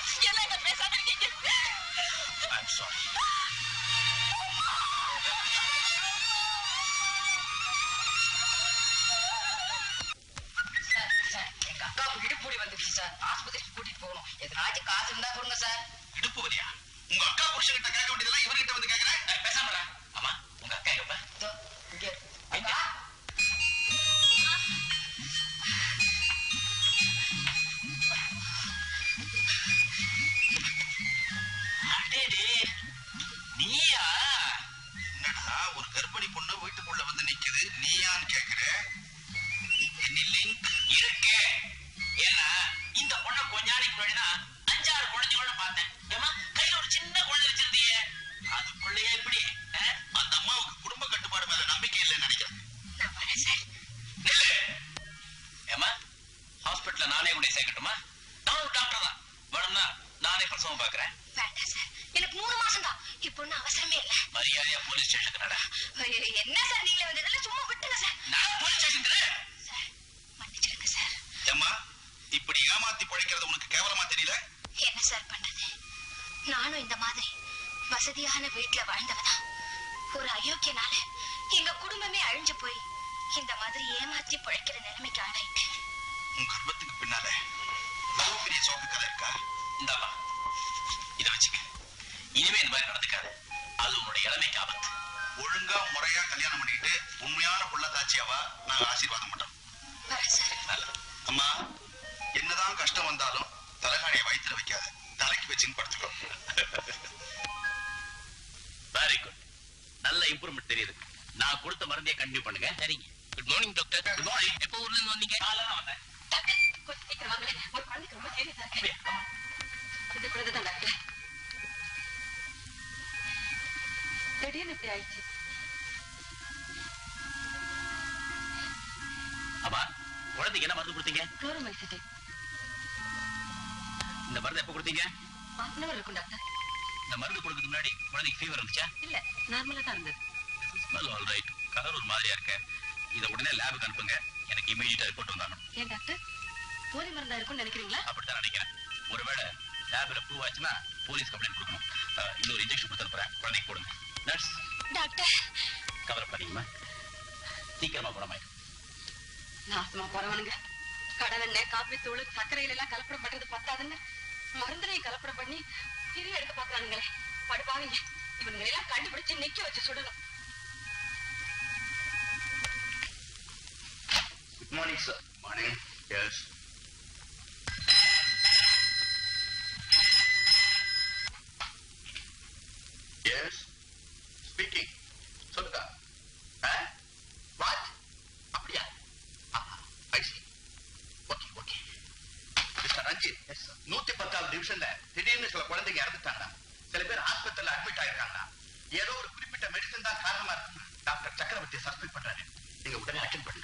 எல்லாம் இங்க பேசாம இருக்கீங்க ஐம் சாரி சார் சார் எங்க அக்காவுக்கு இடுப்பூடி வந்துருச்சு சார் ஆஸ்பத்திரிக்கு கூட்டிட்டு போகணும் எதனாச்சும் காசு இருந்தா கொடுங்க சார் இடுப்பு வலியா உங்க அக்கா புருஷன்கிட்ட கேட்க வேண்டியதெல்லாம் இவர்கிட்ட வந்து கேட்கிறேன் பேசாம அம்மா உங்க அக்கா எப்ப இதோ, இங்க அக்கா அடேடே, நீயா என்னடா ஒரு கர்ப்பிணி பொண்ணு வீட்டுக்குள்ள வந்து நிக்குது நீயான்னு கேக்குற இருக்கு ஏன்னா இந்த பொண்ணை கொஞ்ச நாளைக்கு முன்னாடிதான் அஞ்சாறு குழந்தைகளோட பார்த்தேன் ஏமா கையில ஒரு சின்ன குழந்தை வச்சிருந்தீங்க அதுக்குள்ளேயே எப்படி அஹ்? அந்த அம்மாவுக்கு குடும்ப கட்டுப்பாடு மேல நம்பிக்கை இல்லைன்னு நினைக்கிறேன் நான் வரேன் சார் நில்லு. ஏம்மா ஹாஸ்பிட்டல்ல நானே உடைய சேர்க்கட்டுமா நான் ஒரு டாக்டர் தான் வேணும்னா நானே பிரசவம் பாக்குறேன் வேண்டாம் சார் எனக்கு மூணு மாசம் தான் இப்போ ஒன்றும் அவசரமே இல்ல மரியாதையா போலீஸ் ஸ்டேஷனுக்கு நட ஐயோ, என்ன சார் நீங்க வந்ததெல்லாம் சும்மா விட்டுங்க சார் நான் போலீஸ் ஸ்டேஷனுக்கு சார் மன்னிச்சிடுங்க சார் ஏம்மா இப்படி ஏமாத்தி பிழைக்கிறது உனக்கு கேவலமா தெரியல என்ன சார் பண்றது நானும் இந்த மாதிரி வசதியான வீட்டுல வாழ்ந்தவதான் ஒரு அயோக்கியனால எங்க குடும்பமே அழிஞ்சு போய் இந்த மாதிரி ஏமாத்தி பிழைக்கிற நிலைமைக்கு ஆளாயிட்டேன் உன் கர்ப்பத்துக்கு பின்னால இவ்வளவு பெரிய சோக்கு கதை இருக்கா இந்தாமா இத வச்சுக்க இனிமே இந்த மாதிரி நடந்துக்காத அது உன்னுடைய இளமைக்கு ஆபத்து ஒழுங்கா முறையா கல்யாணம் பண்ணிட்டு உண்மையான புள்ளத்தாச்சியாவா நாங்க ஆசீர்வாதம் பண்றோம் வரேன் சார் நல்லது. அம்மா என்னதான் கஷ்டம் வந்தாலும் தலைகாணியை வயிற்றுல வைக்காத தலைக்கு வச்சுன்னு படுத்துக்கோ வெரி குட் நல்ல இம்ப்ரூவ்மெண்ட் தெரியுது நான் கொடுத்த மருந்தையே கண்டினியூ பண்ணுங்க சரிங்க good morning doctor good morning எப்போ ஊர்ல இருந்து வந்தீங்க காலையில வந்தேன் டாக்டர் கொஞ்சம் சீக்கிரம் வாங்களேன் ஒரு குழந்தைக்கு ரொம்ப சீரியஸா இருக்கு இது குழந்தை தான் டாக்டர் திடீர்னு இப்படி ஆயிடுச்சு ஆமா குழந்தைக்கு என்ன மருந்து கொடுத்தீங்க குளோரோமைசிட்டி இந்த மருந்து எப்போ கொடுத்தீங்க ஹாஃப் அன் அவர் இருக்கும் டாக்டர் இந்த மருந்து கொடுக்கறதுக்கு முன்னாடி குழந்தைக்கு ஃபீவர் இருந்துச்சா இல்ல நார்மலா தான் இருந்தது ஸ்மெல் ஆல் ரைட் கலர் ஒரு மாதிரியா இருக்கு இதை உடனே லேபுக்கு அனுப்புங்க எனக்கு இமீடியட்டா ரிப்போர்ட் வந்தாகணும் ஏன் டாக்டர் போலி மருந்தா இருக்கும்னு நினைக்கிறீங்களா அப்படித்தான் நினைக்கிறேன் ஒருவேளை லேபில் ப்ரூவ் ஆச்சுன்னா போலீஸ் கம்ப்ளைண்ட் கொடுக்கணும் அஹ், இன்னொரு இன்ஜெக்ஷன் கொடுத்து அனுப்புறேன் குழந்தைக்கு போடுங்க நர்ஸ் டாக்டர் கவலைப்படாதீங்கம்மா சீக்கிரமா குணமாயிடும் நாசமா போறவனுங்க கடலெண்ணெய் காப்பி தூள் சர்க்கரையில எல்லாம் கலப்படம் பண்றது பத்தாதுன்னு மருந்துலையும் கலப்படம் பண்ணி திரி எடுக்க பாக்குறானுங்களே படுப்பாவீங்க இவனுங்களை எல்லாம் கண்டுபிடிச்சு நிக்க வச்சு சுடணும் good morning sir morning yes yes speaking சொல்லுங்க வாட் அப்படியா I see okay okay mister Ranjith நூத்தி பத்தாவது டிவிஷன்ல திடீர்னு சில குழந்தைங்க இறந்துட்டாங்க சில பேர் ஆஸ்பத்திரியில அட்மிட் ஆயிருக்காங்க ஏதோ ஒரு குறிப்பிட்ட மெடிசன் தான் காரணமா இருக்கு டாக்டர் சக்கரவர்த்தி சஸ்பெக்ட் பண்றாரு நீங்க உடனே அட்டென்ட் பண்ணுங்க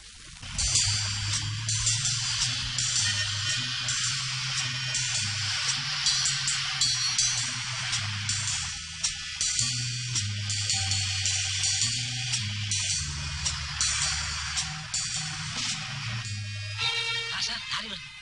சார் தாலி வருது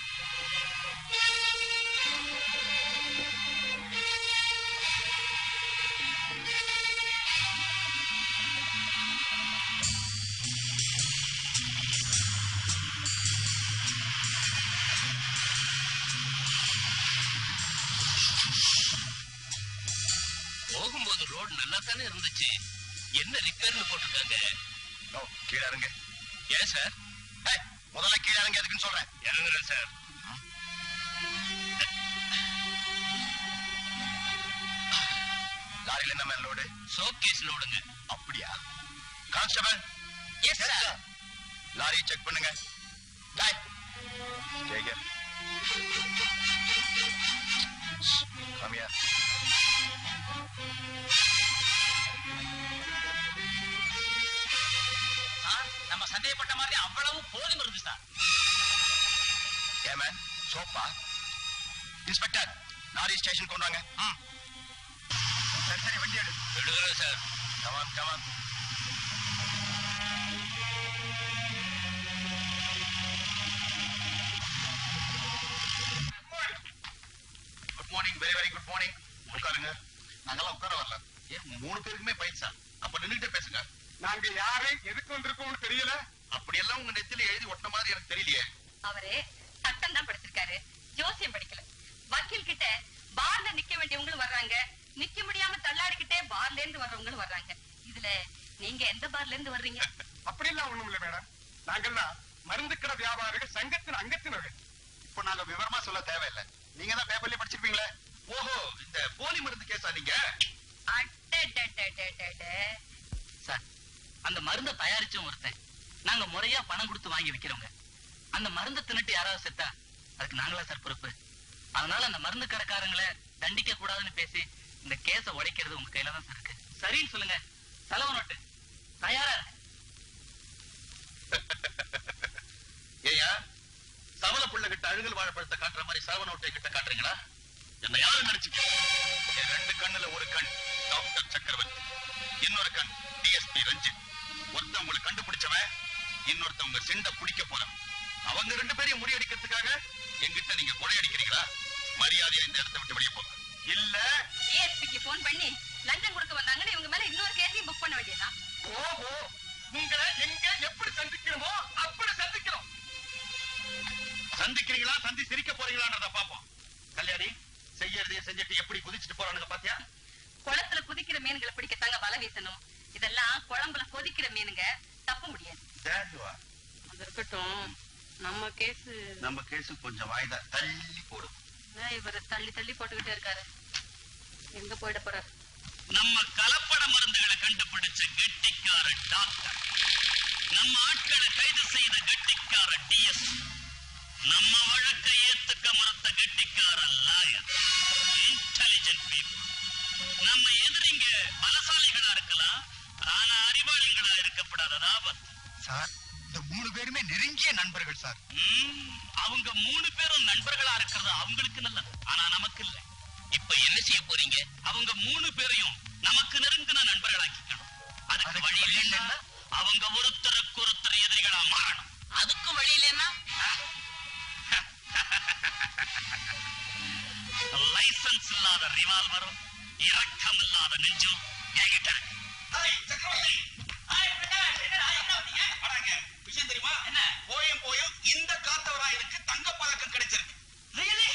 போகும்போது ரோடு நல்லா தானே இருந்துச்சு என்ன ரிப்பேர்னு போட்டிருக்காங்க ஓ கீழே இறங்க ஏன் சார் ஏய், முதல்ல கீழே இறங்க எதுக்குன்னு சொல்றேன் இறங்குறேன் சார் லாரியில என்ன மேல லோடு ஷோகேஸ் லோடுங்க அப்படியா கான்ஸ்டபிள் எஸ் சார் லாரியை செக் பண்ணுங்க டேய், ஜெயகர் Come here. சார் நம்ம சந்தேகப்பட்ட மாதிரி அவ்வளவு போலி மருந்து சார் ஏமேன் சோப்பா இன்ஸ்பெக்டர் லாரி ஸ்டேஷன் கொண்டு வாங்க ம். சரி சரி வண்டி எடு விடுகிறேன் sir come on come on morning very very good morning உட்காருங்க நாங்கெல்லாம் உட்கார வரல ஏன் மூணு பேருக்குமே பயிற்சா அப்ப நின்னுட்டே பேசுங்க நாங்க யாரு எதுக்கு வந்திருக்கோம்னு தெரியல அப்படியெல்லாம் உங்க நெத்தில எழுதி ஒட்டின மாதிரி எனக்கு தெரியலையே அவரு சட்டம் தான் படிச்சிருக்காரு ஜோசியம் படிக்கல வக்கீல் கிட்ட பார்ல நிக்க வேண்டியவங்களும் வர்றாங்க நிக்க முடியாம தள்ளாடிக்கிட்டே பார்ல இருந்து வர்றவங்களும் வர்றாங்க இதுல நீங்க எந்த பார்ல இருந்து வர்றீங்க அப்படிலாம் ஒண்ணும் இல்ல மேடம் நாங்கெல்லாம் மருந்து கடை வியாபாரிகள் சங்கத்தின் அங்கத்தினர்கள் இப்ப நாங்க விவரமா சொல்ல தேவையில்லை நீங்க தான் பேப்பர்லயே படிச்சிருப்பீங்களே ஓஹோ இந்த போலி மருந்து கேஸா நீங்க அடடடடடட. சார் அந்த மருந்தை தயாரிச்சும் ஒருத்தன் நாங்க முறையா பணம் கொடுத்து வாங்கி விக்கிறோங்க அந்த மருந்தை தின்னுட்டு யாராவது செத்தா அதுக்கு நாங்களா சார் பொறுப்பு அதனால அந்த மருந்து கடைக்காரங்களை தண்டிக்க கூடாதுன்னு பேசி இந்த கேஸ உடைக்கிறது உங்க கையில தான் சார் இருக்கு சரின்னு சொல்லுங்க செலவு நோட்டு தயாரா இருக்கு. ஏயா சவல புள்ள கிட்ட அழுகல் வாழைப்பழத்தை காட்டுற மாதிரி சரவ நோட்டை கிட்ட காட்டுறீங்களா என்ன யாரும் நினைச்சுக்க என் ரெண்டு கண்ணுல ஒரு கண் டாக்டர் சக்கரவர்த்தி இன்னொரு கண் டிஎஸ்பி ரஞ்சித் ஒருத்தன் உங்களை கண்டுபிடிச்சவன் இன்னொருத்தவங்க சிண்ட பிடிக்க போறான் அவங்க ரெண்டு பேரையும் முறியடிக்கிறதுக்காக எங்கிட்ட நீங்க கொடையடிக்கிறீங்களா மரியாதையா இந்த இடத்தை விட்டு வெளியே போங்க இல்ல ஏஎஸ்பிக்கு போன் பண்ணி லஞ்சம் கொடுக்க வந்தாங்கன்னு இவங்க மேல இன்னொரு கேஸையும் புக் பண்ண வேண்டியதுதான் ஓஹோ உங்களை எங்க எப்படி சந்திக்கணுமோ அப்படி சந்திக்கணும் சந்திக்கிறீங்களா சந்தி சிரிக்க போறீங்களான்றத பாப்போம் கல்யாணி செய்யறதையும் செஞ்சுட்டு எப்படி குதிச்சுட்டு போறானுங்க பாத்தியா குளத்துல குதிக்கிற மீன்களை பிடிக்கத்தாங்க வலை வீசணும் இதெல்லாம் குழம்புல கொதிக்கிற மீனுங்க தப்ப முடியாது அது இருக்கட்டும் நம்ம கேஸ் நம்ம கேஸ் கொஞ்சம் வாய்தா தள்ளி போடும் இவர் தள்ளி தள்ளி போட்டுக்கிட்டே இருக்காரு எங்க போயிட போறாரு நம்ம கலப்பட மருந்துகளை கண்டுபிடிச்ச கெட்டிக்கார டாக்டர் நம்ம ஆட்களை கைது செய்த கெட்டிக்கார டிஎஸ் நம்ம வழக்கை ஏத்துக்க மறுத்த கெட்டிக்கார லாயர் இன்டெலிஜென்ட் பீப்புள் நம்ம எதிரிங்க பலசாலிகளா இருக்கலாம் ஆனா அறிவாளிகளா இருக்கப்படாத ஆபத்து சார் இந்த மூணு பேருமே நெருங்கிய நண்பர்கள் சார் ம், அவங்க மூணு பேரும் நண்பர்களா இருக்கிறது அவங்களுக்கு நல்லது ஆனா நமக்கு இல்ல இப்ப என்ன செய்ய போறீங்க அவங்க மூணு பேரையும் நமக்கு நெருங்கின நண்பர்களாக்கிக்கணும் அதுக்கு வழி இல்லைன்னா அவங்க ஒருத்தருக்கு ஒருத்தர் எதிரிகளா மாறணும் அதுக்கு வழி இல்லைன்னா லைசன்ஸ் இல்லாத ரிவால்வரும் இரக்கம் இல்லாத நெஞ்சும் என்கிட்ட இருக்கு. விஷயம் தெரியுமா என்ன போயும் போயும் இந்த காத்தவராயனுக்கு தங்க பதக்கம் கிடைச்சிருக்கு Really?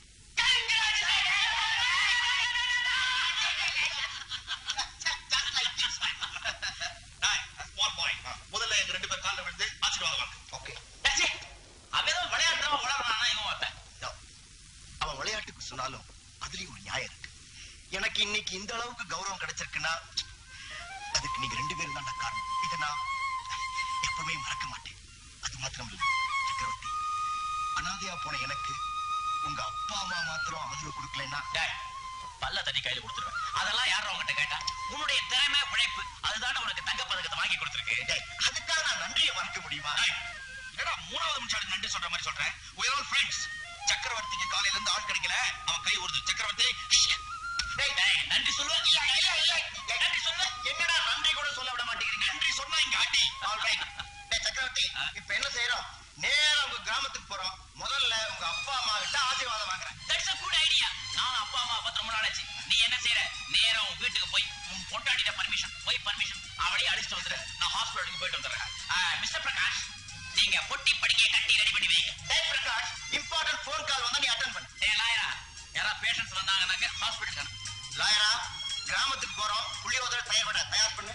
டேய், small boy. முதல்ல எங்க ரெண்டு பேர் காலில் விழுந்து ஆசீர்வாதம் வாங்க ஓகே அவன் ஏதோ விளையாட்டுறவன் உளறானா இவன் ஒருத்தன் அவன் விளையாட்டுக்கு சொன்னாலும் அதுலயும் ஒரு நியாயம் இருக்கு எனக்கு இன்னைக்கு இந்த அளவுக்கு கௌரவம் கிடைச்சிருக்குன்னா அதுக்கு நீங்க ரெண்டு பேரும் தான் காரணம் இதை நான் எப்பவுமே மறக்க மாட்டேன் அது மாத்திரம் இல்ல சக்கரவர்த்தி அனாதையா போன எனக்கு உங்க அப்பா அம்மா மாத்திரம் ஆதரவு கொடுக்கலைன்னா டேய், பல்ல தண்ணி கையில கொடுத்துருவேன் அதெல்லாம் யாரும் உங்ககிட்ட கேட்டா உன்னுடைய திறமை உழைப்பு அதுதானே உனக்கு தங்க பதக்கத்தை வாங்கி கொடுத்துருக்கு டேய், அதுக்காக நான் நன்றியை மறக்க முடியுமா டேய், என்னடா மூணாவது நிமிஷம் நன்றி சொல்ற மாதிரி சொல்றேன் we are all friends சக்கரவர்த்திக்கு காலையில இருந்து ஆள் கிடைக்கல அவன் கை ஒரு சக்கரவர்த்தி டேய், டேய், நன்றி சொல்லுவாங்க நன்றி சொல்லு என்னடா நன்றி கூட சொல்ல விட மாட்டேங்கிறீங்க நன்றி சொன்னா இங்க அடி All right. டேய், சக்கரவர்த்தி இப்ப என்ன செய்யறோம் நேரா உங்க கிராமத்துக்கு போறோம் முதல்ல உங்க அப்பா அம்மா கிட்ட ஆசீர்வாதம் வாங்குறேன் That's a good idea. நானும் அப்பா அம்மா பத்திரமா ஆச்சு நீ என்ன செய்யற நேரா உன் வீட்டுக்கு போய் உன் பொண்டாடிட்ட பர்மிஷன் போய் பர்மிஷன் அவளையே அடிச்சுட்டு வந்துரு நான் ஹாஸ்பிட்டலுக்கு போயிட்டு வந்துடுறேன் மிஸ்டர் பிரகாஷ் நீங்க பொட்டி படிக்க கட்டி ரெடி பண்ணி வைங்க டேய் பிரகாஷ் இம்பார்ட்டன்ட் ஃபோன் கால் வந்து நீ அட்டன் பண்ணு டேய் லாயரா யாரா பேஷண்ட்ஸ் வந்தாங்கன்னாக்க ஹாஸ்பிட்டல் லாயரா கிராமத்துக்கு போறோம் புள்ளியோதர தயார் பண்ண தயார் பண்ணு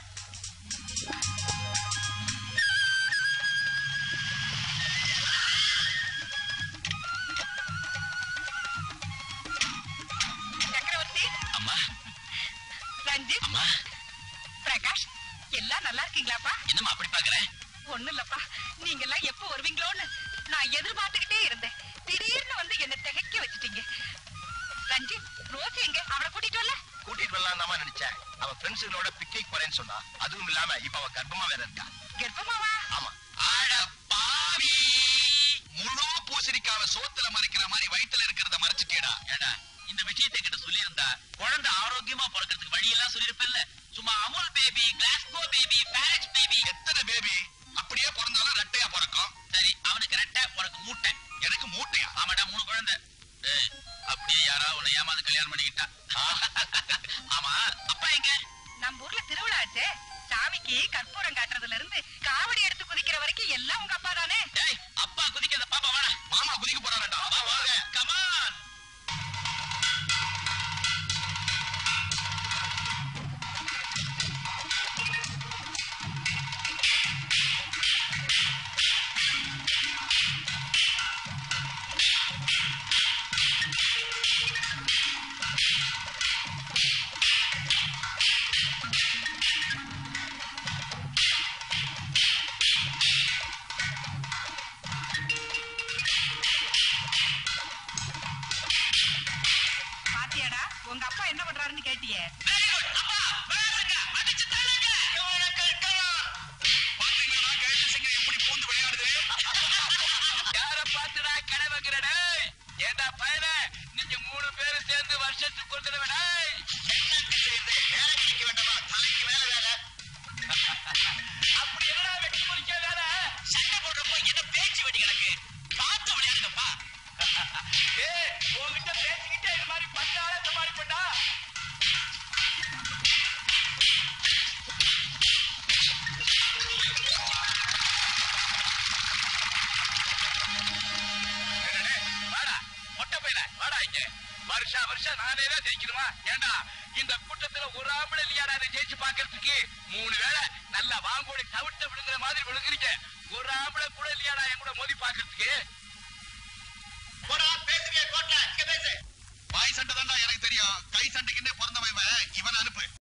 சக்கரவர்த்தி அம்மா ரஞ்சித் அம்மா பிரகாஷ் எல்லாம் நல்லா இருக்கீங்களாப்பா என்னம்மா அப்படி பாக்குறேன் ஒண்ணு இல்லப்பா நீங்க எல்லாம் எப்ப வருவீங்களோன்னு நான் எதிர்பார்த்துக்கிட்டே இருந்தேன் திடீர்னு வந்து என்ன திகைக்க வச்சுட்டீங்க ரஞ்சித் ரோஸ் எங்க அவளை கூட்டிட்டு வரல கூட்டிட்டு வரலாம் தான் நினைச்சேன் அவ ஃப்ரெண்ட்ஸுகளோட பிக்னிக் போறேன்னு சொன்னா அதுவும் இல்லாம இப்ப அவ கர்ப்பமா வேற இருக்கா கர்ப்பமாவா ஆமா ஆட பாவி முழு பூசணிக்காவ சோத்துல மறைக்கிற மாதிரி வயித்துல இருக்கிறத மறைச்சிட்டேடா ஏடா இந்த விஷயத்தை கிட்ட சொல்லியிருந்தா குழந்தை ஆரோக்கியமா பிறக்கிறதுக்கு வழி எல்லாம் சொல்லியிருப்பேன்ல சும்மா அமுல் பேபி கிளாஸ்கோ பேபி பேரட் பேபி எத்தனை பேபி அப்படியே பிறந்தாலும் ரெட்டையா பிறக்கும் சரி அவனுக்கு ரெட்டை உனக்கு மூட்டை எனக்கு மூட்டையா ஆமாடா மூணு குழந்தை ஏய், அப்படியே யாரா உன்னை ஏமாந்து கல்யாணம் பண்ணிக்கிட்டா ஆமா அப்பா எங்க நம்ம ஊர்ல திருவிழா ஆச்சே சாமிக்கு கற்பூரம் காட்டுறதுல இருந்து காவடி எடுத்து குதிக்கிற வரைக்கும் எல்லாம் உங்க அப்பா தானே டேய் அப்பா குதிக்கிறத பாப்பா வாடா மாமா குதிக்க போறாருடா வா வாங்க கமான் பாத்தியாடா உங்க அப்பா என்ன பண்றாருன்னு கேட்டியே வெரி குட் அப்பா வேறங்க அடிச்சு தாளுங்க பாத்தீங்களா கேட்டு சிங்க எப்படி பூந்து விளையாடுது யார பாத்துடா கடை வைக்கிற டேய் ஏண்டா பயல நீங்க மூணு பேரும் சேர்ந்து வருஷத்துக்கு ஒரு தடவை டேய் அப்படி என்ன வெட்டி முடிக்க வேலை சண்டை போடுறப்போ என்ன பேச்சு வெடி கிடக்கு பார்த்து விளையாடுங்கப்பா ஏய் உன்கிட்ட பேசிக்கிட்டே இது மாதிரி பண்ணாலே சமாளிப்பண்டா வாடா மொட்டை பையல வாடா இங்க வருஷா வருஷம் நானே தான் ஜெயிக்கணுமா ஏண்டா இந்த கூட்டத்துல ஒரு ஆம்பளை இல்லையாடா அதை ஜெயிச்சு பாக்குறதுக்கு மூணு வேளை நல்லா வாங்கோடி தவிட்ட விழுங்குற மாதிரி விழுங்குறீங்க ஒரு ஆம்பளை கூட இல்லையாடா என் கூட மோதி பாக்குறதுக்கு